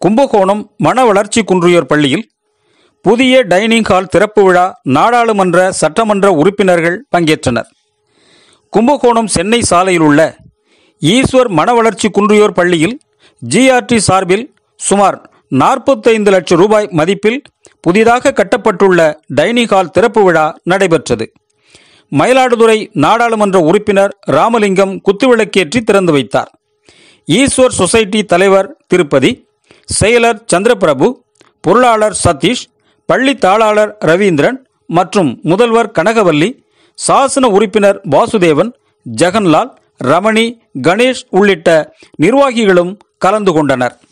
கும்பகோணம் மன வளர்ச்சி குன்றியோர் பள்ளியில் புதிய டைனிங் ஹால் திறப்பு விழா நாடாளுமன்ற சட்டமன்ற உறுப்பினர்கள் பங்கேற்றனர் கும்பகோணம் சென்னை சாலையில் உள்ள ஈஸ்வர் மன வளர்ச்சி குன்றியோர் பள்ளியில் ஜிஆர்டி சார்பில் சுமார் நாற்பத்தைந்து லட்சம் ரூபாய் மதிப்பில் புதிதாக கட்டப்பட்டுள்ள டைனிங் ஹால் திறப்பு விழா நடைபெற்றது மயிலாடுதுறை நாடாளுமன்ற உறுப்பினர் ராமலிங்கம் குத்துவிளக்கேற்றி திறந்து வைத்தார் ஈஸ்வர் சொசைட்டி தலைவர் திருப்பதி செயலர் சந்திரபிரபு பொருளாளர் சதீஷ் பள்ளி தாளாளர் ரவீந்திரன் மற்றும் முதல்வர் கனகவல்லி சாசன உறுப்பினர் வாசுதேவன் ஜெகன்லால் ரமணி கணேஷ் உள்ளிட்ட நிர்வாகிகளும் கலந்து கொண்டனர்